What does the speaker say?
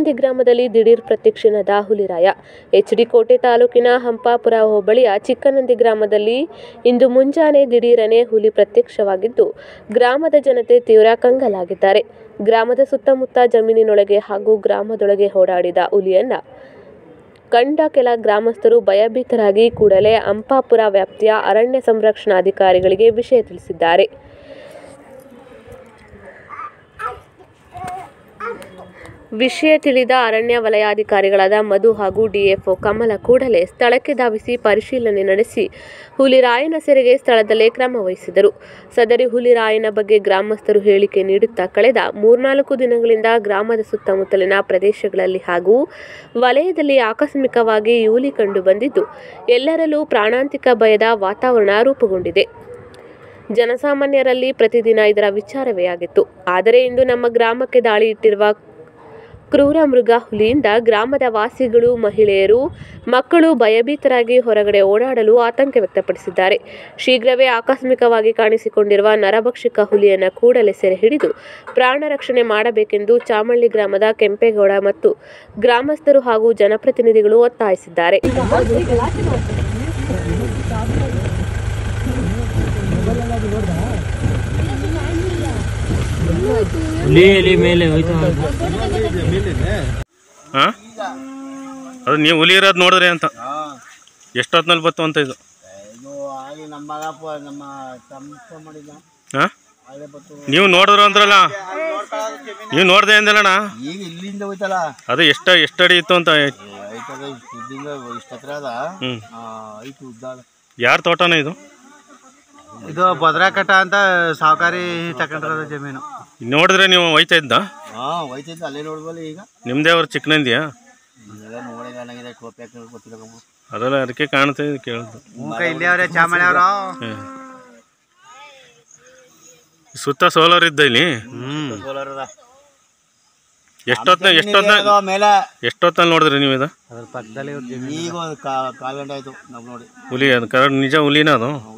ಚಿಕ್ಕನಂದಿ ಗ್ರಾಮದಲ್ಲಿ ದಿಢೀರ್ ಪ್ರತ್ಯಕ್ಷನಾದ ಹುಲಿರಾಯ ಎಚ್ಡಿ ಕೋಟೆ ತಾಲೂಕಿನ ಹಂಪಾಪುರ ಹೋಬಳಿಯ ಚಿಕ್ಕನಂದಿ ಗ್ರಾಮದಲ್ಲಿ ಇಂದು ಮುಂಜಾನೆ ದಿಢೀರನೆ ಹುಲಿ ಪ್ರತ್ಯಕ್ಷವಾಗಿದ್ದು ಗ್ರಾಮದ ಜನತೆ ತೀವ್ರ ಕಂಗಲಾಗಿದ್ದಾರೆ ಗ್ರಾಮದ ಸುತ್ತಮುತ್ತ ಜಮೀನಿನೊಳಗೆ ಹಾಗೂ ಗ್ರಾಮದೊಳಗೆ ಓಡಾಡಿದ ಹುಲಿಯನ್ನ ಕಂಡ ಕೆಲ ಗ್ರಾಮಸ್ಥರು ಭಯಭೀತರಾಗಿ ಕೂಡಲೇ ಅಂಪಾಪುರ ವ್ಯಾಪ್ತಿಯ ಅರಣ್ಯ ಸಂರಕ್ಷಣಾಧಿಕಾರಿಗಳಿಗೆ ವಿಷಯ ತಿಳಿಸಿದ್ದಾರೆ ವಿಷಯ ತಿಳಿದ ಅರಣ್ಯ ವಲಯಾಧಿಕಾರಿಗಳಾದ ಮಧು ಹಾಗೂ ಡಿಎಫ್ಒ ಕಮಲ ಕೂಡಲೇ ಸ್ಥಳಕ್ಕೆ ಧಾವಿಸಿ ಪರಿಶೀಲನೆ ನಡೆಸಿ ಹುಲಿರಾಯನ ಸೆರೆಗೆ ಸ್ಥಳದಲ್ಲೇ ಕ್ರಮ ವಹಿಸಿದರು ಸದರಿ ಹುಲಿರಾಯನ ಬಗ್ಗೆ ಗ್ರಾಮಸ್ಥರು ಹೇಳಿಕೆ ನೀಡುತ್ತಾ ಕಳೆದ ಮೂರ್ನಾಲ್ಕು ದಿನಗಳಿಂದ ಗ್ರಾಮದ ಸುತ್ತಮುತ್ತಲಿನ ಪ್ರದೇಶಗಳಲ್ಲಿ ಹಾಗೂ ವಲಯದಲ್ಲಿ ಆಕಸ್ಮಿಕವಾಗಿ ಈ ಹುಲಿ ಕಂಡು ಬಂದಿದ್ದು ಎಲ್ಲರಲ್ಲೂ ಪ್ರಾಣಾಂತಿಕ ಭಯದ ವಾತಾವರಣ ರೂಪುಗೊಂಡಿದೆ ಜನಸಾಮಾನ್ಯರಲ್ಲಿ ಪ್ರತಿದಿನ ಇದರ ವಿಚಾರವೇ ಆಗಿತ್ತು ಆದರೆ ಇಂದು ನಮ್ಮ ಗ್ರಾಮಕ್ಕೆ ದಾಳಿ ಇಟ್ಟಿರುವ ಕ್ರೂರ ಮೃಗ ಹುಲಿಯಿಂದ ಗ್ರಾಮದ ವಾಸಿಗಳು ಮಹಿಳೆಯರು ಮಕ್ಕಳು ಭಯಭೀತರಾಗಿ ಹೊರಗಡೆ ಓಡಾಡಲು ಆತಂಕ ವ್ಯಕ್ತಪಡಿಸಿದ್ದಾರೆ ಶೀಘ್ರವೇ ಆಕಸ್ಮಿಕವಾಗಿ ಕಾಣಿಸಿಕೊಂಡಿರುವ ನರಭಕ್ಷಕ ಹುಲಿಯನ್ನು ಕೂಡಲೇ ಸೆರೆ ಹಿಡಿದು ಪ್ರಾಣ ರಕ್ಷಣೆ ಮಾಡಬೇಕೆಂದು ಚಾಮಳ್ಳಿ ಗ್ರಾಮದ ಕೆಂಪೇಗೌಡ ಮತ್ತು ಗ್ರಾಮಸ್ಥರು ಹಾಗೂ ಜನಪ್ರತಿನಿಧಿಗಳು ಒತ್ತಾಯಿಸಿದ್ದಾರೆ ಹುಲಿ ಎಲಿ ಮೇಲೆ ಹೋಯ್ತಾ ಹಾಂ ಅದು ನೀವು ಹುಲಿ ಇರೋದು ನೋಡಿದ್ರಿ ಅಂತ ಎಷ್ಟೊತ್ತಿನಲ್ಲಿ ಬತ್ತು ಅಂತ ಇದು ಇದು ಆಗಿ ನಮ್ಮ ಮಗ ಪ- ನಮ್ಮ ತಮ್ಮ ಮಾಡಿದ ಹಾಂ ಅದೇ ಬತ್ತು ನೀವು ನೋಡಿದ್ರು ಅಂದ್ರಲ್ಲ ನೀವು ನೋಡ್ದೆ ಅಂದಲ್ಲಣ್ಣ ಈಗ ಇಲ್ಲಿಂದ ಹೋಯ್ತಲ್ಲ ಅದು ಎಷ್ಟು ಎಷ್ಟು ಅಡಿ ಇತ್ತು ಅಂತ ಐತದ ಇಷ್ಟು ಉದ್ದಿಂದ ಇಷ್ಟು ಹತ್ರ ಅದ ಹ್ಞೂ ಆ, ಐತು ಉದ್ದ ಅದ. ಯಾರ ತೋಟನ ಇದು ಇದು ಭದ್ರಾಕಟ ಅಂತ ಸಾವುಕಾರಿ ತಗೊಂಡಿರೋದು ಜಮೀನು ನೋಡಿದ್ರೆ ನೀವು ಒಯ್ತಾ ಇದ್ದ ಹಾ ಹೋಯ್ತಿದ್ದು ಅಲ್ಲೇ ನೋಡ್ಬಲ್ಲ ಈಗ ನಿಮ್ಮದೇ ಅವ್ರ ಚಿಕ್ಕನಂದಿಯಾ ಇದೆಲ್ಲ ನೋಡಿ ಏನಾಗಿದೆ ಟೋಪಿ ಹಾಕಿ ಗೊತ್ತಿಲ್ಲ ಕಮ್ಮು. ಅದೆಲ್ಲ ಅದಕ್ಕೆ ಕಾಣ್ತಾ ಇದೆ ಕೇಳಿದ್ದು ಇಲ್ಲಿ ಅವರೇ ಚಾಮಳಿ ಅವರು ಹ್ಮ್. ಸುತ್ತ ಸೋಲಾರ್ ಇದ್ದ ಇಲ್ಲಿ ಸೋಲಾರ್ ಅದ ಎಷ್ಟೊತ್ತ ಎಷ್ಟೊತ್ತ ಅದು ಮೇಲೆ ಎಷ್ಟೊತ್ತಲ್ಲಿ ನೋಡಿದ್ರಿ ನೀವು ಇದು ಅದ್ರ ಪಕ್ಕದಲ್ಲಿ ಈಗ ಒಂದು ಕಾ- ಕಾಲ್ ಗಂಟೆ ಆಯ್ತು ನಾವು ನೋಡಿ ಹುಲಿ ಅದು ಕರೆಕ್ಟ್ ನಿಜ ಹುಲಿನ ಅದು